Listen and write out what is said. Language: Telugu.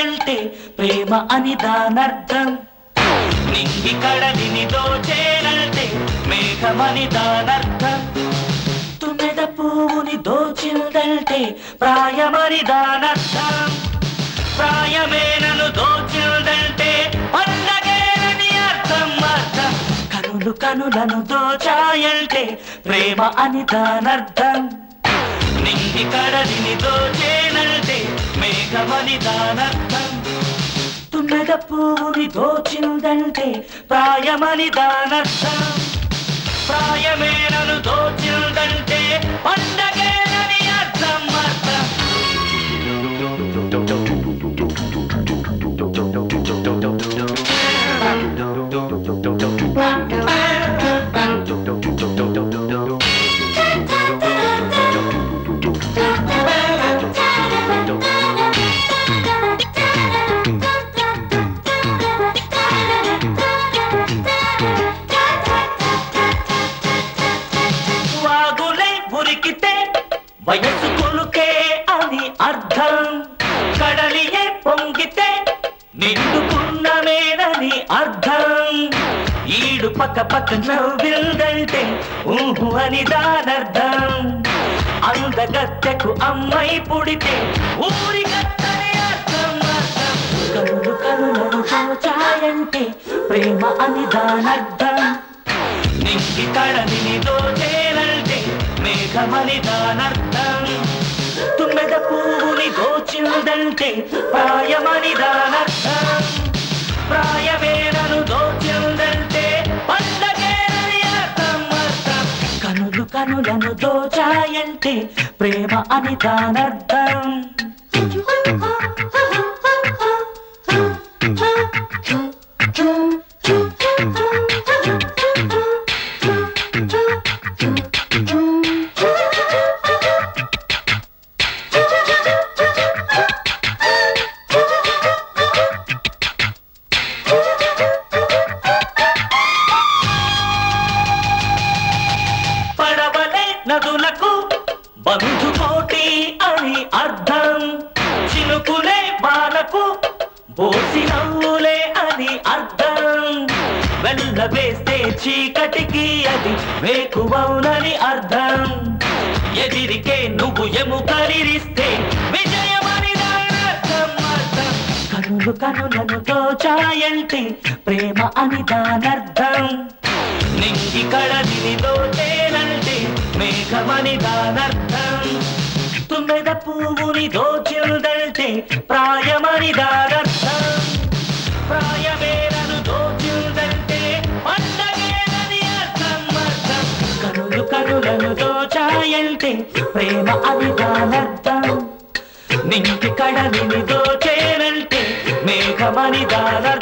దోచాయంటే ప్రేమ అని దానర్థం నింగి కడలిని దోచేనంటే మేఘమని దానర్థం తుమ్మెద పువ్వుని దోచిందంటే ప్రాయమని దానర్థం ప్రాయమే నన్ను దోచిందంటే పండగేనని అర్థం అర్థం కనులు కనులను దోచాయంటే ప్రేమ అని దానర్థం నింగి కడలిని దోచేనంటే మేఘమని దానర్థం తుమ్మెద పువ్వుని దోచిందంటే ప్రాయమని దానర్థం ప్రాయమే నన్ను దోచిందంటే పండగేనని అర్థం అర్థం వాగులే ఉరికితే వయసు కొలుకే అని అర్థం కడలియే పొంగితే నిండుకున్నమేనని అర్థం ఈడు పక్క పక్క నవ్విందంటే ఊహు అని దానర్థం అందగత్తెకు అమ్మై పుడితే ఊరి గత్తని అర్థం అర్థం కనులు కనులను దోచాయంటే ప్రేమ అని దానర్థం నింగి కడలిని దోచేనంటే మేఘమని దానర్థం తుమ్మెద పువ్వుని దోచిందంటే ప్రాయమని దానర్థం ప్రాయమేనను దోచిందంటే పండగేనని అర్థం అర్థం కనులు కనులను దోచాయంటే ప్రేమ అని దానర్థం పడవలే నదులకు బంధుకోటి అని అర్థం చినుకులే బాలకు బోసి నవ్వులే అని అర్థం వెళ్ళ వేస్తే చీకటికి అది వేకువౌనని అర్థం ఎదిరికే నువ్వు ఎముకరిస్తే విజయమని దాని అర్థం అర్థం కనులు కనులను దోచాయంటే ప్రేమ అని దానర్థం నింగి కడలిని దోచేనంటే మేఘమని దానర్థం తుమ్మెద పువ్వుని దోచిందంటే ప్రాయమని దానర్థం ప్రాయమేనను దోచిందంటే పండగేనని అర్థం అర్థం కనులు కనులను దోచాయంటే ప్రేమ అని దానర్థం నింగి కడలిని దోచేనంటే మేఘమని దానర్థం